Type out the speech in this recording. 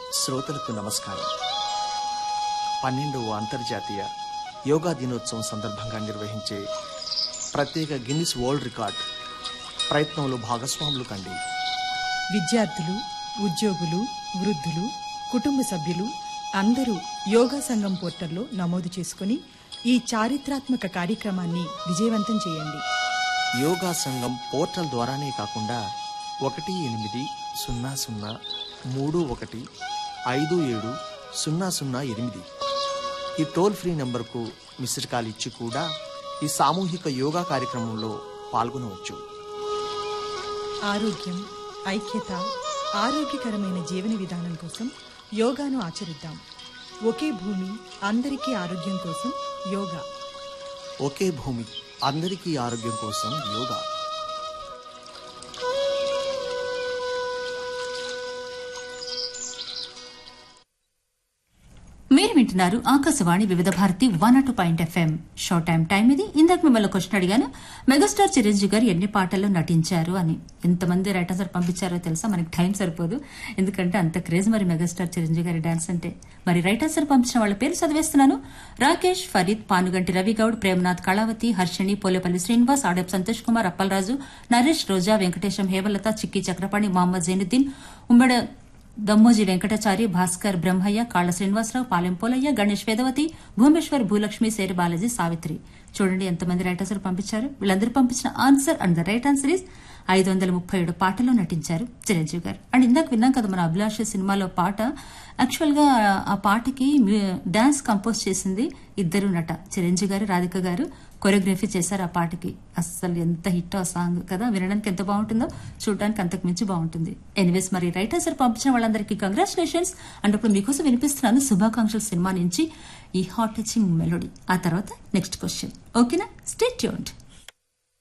శ్రోతలకు నమస్కారం పన్నెండవ అంతర్జాతీయ యోగా దినోత్సవం సందర్భంగా నిర్వహించే ప్రత్యేక గిన్నిస్ వరల్డ్ రికార్డ్ ప్రయత్నంలో భాగస్వాములు కండి విద్యార్థులు ఉద్యోగులు వృద్ధులు కుటుంబ సభ్యులు అందరూ యోగా సంఘం పోర్టల్లో నమోదు చేసుకుని ఈ చారిత్రాత్మక కార్యక్రమాన్ని విజయవంతం చేయండి యోగా సంఘం పోర్టల్ ద్వారానే కాకుండా ఒకటి ఎనిమిది సున్నా సున్నా మూడు ఒకటి ఐదు ఏడు సున్నా సున్నా ఎనిమిది ఈ టోల్ ఫ్రీ నంబర్కు మిస్డ్ కాల్ ఇచ్చి కూడా ఈ సామూహిక యోగా కార్యక్రమంలో పాల్గొనవచ్చు ఆరోగ్యం ఐక్యత ఆరోగ్యకరమైన జీవన విధానం కోసం యోగాను ఆచరిద్దాం ఒకే భూమి అందరికీ ఆరోగ్యం కోసం యోగా ఒకే భూమి అందరికీ ఆరోగ్యం కోసం యోగా మీరు వింటున్నారు Akashvani Vividh Bharati one two point FM show time time ఇది ఇందాక మిమ్మల్ని క్వశ్చన్ అడిగాను మెగాస్టార్ చిరంజీవి గారు ఎన్ని పాటల్లో నటించారు అని ఎంతమంది రైటర్స్ పంపించారో తెలుసా మనకి టైం సరిపోదు ఎందుకంటే అంత క్రేజ్ మరి మెగాస్టార్ చిరంజీవి గారి డాన్స్ అంటే మరి రైటర్స్ పంపించిన వాళ్ళ పేరు చదివేస్తున్నాను రాకేష్ ఫరీద్ పానుగంటి రవిగౌడ్ ప్రేమనాథ్ కళావతి హర్షిణి పోలేపల్లి శ్రీనివాస్ ఆడప్ సంతోష్ కుమార్ అప్పలరాజు నరేష్ రోజా వెంకటేశం హేమలత చిక్కి చక్రపాణి మహమ్మద్ జైనుద్దీన్ ఉమ్మడ దమ్మోజీ వెంకటాచారి భాస్కర్ బ్రహ్మయ్య కాళ్ల శ్రీనివాసరావు పాలెం పోలయ్య గణేష్ వేదవతి భూమేశ్వర్ భూలక్ష్మి సేరి బాలాజీ సావిత్రి చూడండి ఎంతమంది రైటర్స్ పంపించారు వీళ్ళందరూ పంపించిన answer and the right answer is ఐదు వందల ముప్పై ఏడు పాటలో నటించారు చిరంజీవి గారు అండ్ ఇందాక విన్నాం కదా మన అభిలాష సినిమాలో పాట యాక్చువల్ గా ఆ పాటకి డాన్స్ కంపోజ్ చేసింది ఇద్దరు నట చిరంజీవి గారు రాధిక గారు కొరియోగ్రఫీ చేశారు ఆ పాటకి అస్సలు ఎంత హిట్ ఆ సాంగ్ కదా వినడానికి ఎంత బాగుంటుందో చూడడానికి అంతకు మించి బాగుంటుంది ఎనీవేస్ మరి రైటర్స్ పంపించిన వాళ్ళందరికీ కంగ్రాచులేషన్స్ అండ్ ఇప్పుడు మీకోసం వినిపిస్తున్నాను శుభాకాంక్షలు సినిమా నుంచి ఈ హాట్ టచింగ్ మెలోడీ ఆ తర్వాత నెక్స్ట్ క్వశ్చన్ ఓకేనా స్టే ట్యూన్డ్